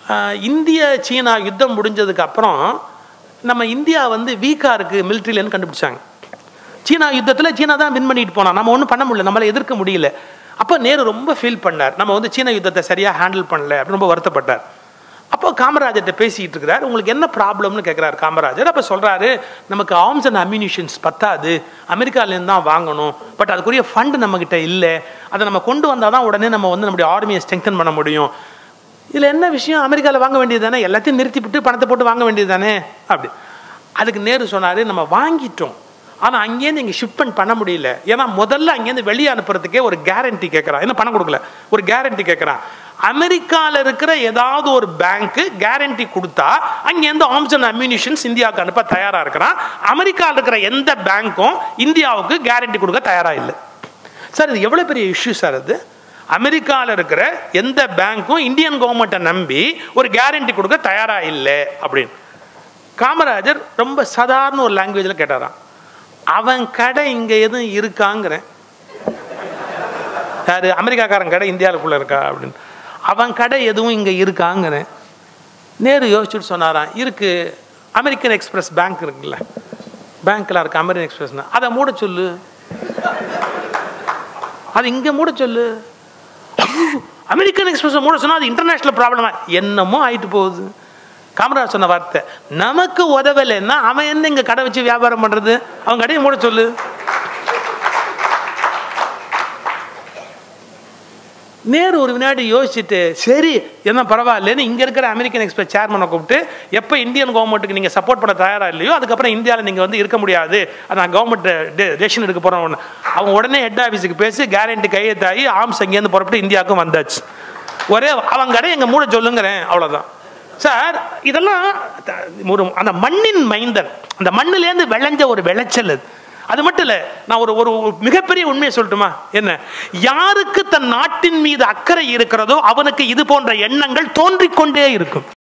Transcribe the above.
ஆஹ், இந்திய சீனா யுத்தம் முடிஞ்சதுக்கு அப்புறம் நம்ம இந்தியா வந்து வீக்காக இருக்குது மிலிட்ரியிலன்னு கண்டுபிடிச்சாங்க சீனா யுத்தத்தில் சீனா தான் வின் பண்ணிட்டு போனான் நம்ம ஒன்றும் பண்ண முடியல நம்மளால எதிர்க்க முடியல அப்போ நேரு ரொம்ப ஃபீல் பண்ணார் நம்ம வந்து சீன யுத்தத்தை சரியாக ஹேண்டில் பண்ணல அப்படின்னு ரொம்ப வருத்தப்பட்டார் அப்போ காமராஜர்கிட்ட பேசிக்கிட்டு இருக்கிறார் உங்களுக்கு என்ன ப்ராப்ளம்னு கேட்குறாரு காமராஜர் அப்போ சொல்கிறாரு நமக்கு ஆர்ம்ஸ் அண்ட் அம்யூனிஷன்ஸ் பத்தாது அமெரிக்காலேருந்து தான் வாங்கணும் பட் அதுக்குரிய ஃபண்டு நம்மக்கிட்ட இல்லை அதை நம்ம கொண்டு வந்தால் தான் உடனே நம்ம வந்து நம்முடைய ஆர்மியை ஸ்ட்ரெங்தன் பண்ண முடியும் இதில் என்ன விஷயம் அமெரிக்காவில் வாங்க வேண்டியது தானே எல்லாத்தையும் நிறுத்திவிட்டு பணத்தை போட்டு வாங்க வேண்டியது தானே அப்படி அதுக்கு நேரு சொன்னார் நம்ம வாங்கிட்டோம் ஆனால் அங்கேருந்து இங்கே ஷிப்மெண்ட் பண்ண முடியல ஏன்னா முதல்ல அங்கேருந்து வெளியே அனுப்புறதுக்கே ஒரு கேரண்டி கேட்குறான் என்ன பணம் கொடுக்கல ஒரு கேரண்டி கேட்குறான் அமெரிக்காவில் இருக்கிற ஏதாவது ஒரு பேங்க்கு கேரண்டி கொடுத்தா அங்கேருந்து ஆர்ம்ஸ் அண்ட் அம்யூனிஷன்ஸ் இந்தியாவுக்கு அனுப்ப தயாராக இருக்கிறான் அமெரிக்காவில் இருக்கிற எந்த பேங்க்கும் இந்தியாவுக்கு கேரண்டி கொடுக்க தயாராக இல்லை சார் இது எவ்வளோ பெரிய இஷ்யூ சார் இது அமெரிக்காவில் இருக்கிற எந்த பேங்க்கும் இந்தியன் கவர்மெண்ட்டை நம்பி ஒரு கேரண்டி கொடுக்க தயாராக இல்லை அப்படின்னு காமராஜர் ரொம்ப சாதாரண ஒரு லாங்குவேஜில் கேட்டாராம் அவன் கடை இங்கே எதுவும் இருக்காங்கிறேன் யாரு அமெரிக்காக்காரன் கடை இந்தியாவுக்குள்ளே இருக்கா அப்படின்னு அவன் கடை எதுவும் இங்கே இருக்காங்கிறேன் நேரு யோசிச்சுட்டு சொன்னாராம் இருக்கு அமெரிக்கன் எக்ஸ்பிரஸ் பேங்க் இருக்குல்ல பேங்க்கில் இருக்கு அமெரிக்கன் எக்ஸ்பிரஸ்னு அதை மூட சொல்லு அது இங்கே மூட சொல்லு ஐயோ, அமெரிக்கன் எக்ஸ்பிரஸ் மூட சொன்னா அது இன்டர்நேஷனல் ப்ராப்ளமா என்னமோ ஆயிட்டு போகுது காமராஜ் சொன்ன வார்த்தை நமக்கு உதவலைன்னா அவன் என்ன இங்க கடை வச்சு வியாபாரம் பண்றது அவன் கடையை மூட சொல்லு நேரு ஒரு வினாடி யோசிச்சுட்டு சரி என்ன பரவாயில்லன்னு இங்கே இருக்கிற அமெரிக்கன் எக்ஸ்பிரஸ் சேர்மனை கூப்பிட்டு எப்போ இந்தியன் கவர்மெண்ட்டுக்கு நீங்கள் சப்போர்ட் பண்ண தயாராக இல்லையோ அதுக்கப்புறம் இந்தியாவில் நீங்கள் வந்து இருக்க முடியாது அது நான் கவர்மெண்ட் டெசிஷன் எடுக்க போகிறோம் அவங்க உடனே ஹெட் ஆஃபீஸுக்கு பேசி கேரண்டி கையெழுத்தாகி ஆர்ம்ஸ் அங்கேருந்து புறப்பட்டு இந்தியாவுக்கும் வந்தாச்சு ஒரே அவங்க கடை எங்கள் மூட சொல்லுங்கிறேன் அவ்வளோதான் சார் இதெல்லாம் த- ஒரு அந்த மண்ணின் மைந்தன் அந்த மண்ணிலேருந்து விளைஞ்ச ஒரு விளைச்சல் அது அது மட்டும் இல்லை நான் ஒரு ஒரு ஒரு மிகப்பெரிய உண்மையை சொல்லட்டுமா என்ன யாருக்கு தன் நாட்டின் மீது அக்கறை இருக்கிறதோ அவனுக்கு இது போன்ற எண்ணங்கள் தோன்றிக் கொண்டே இருக்கும்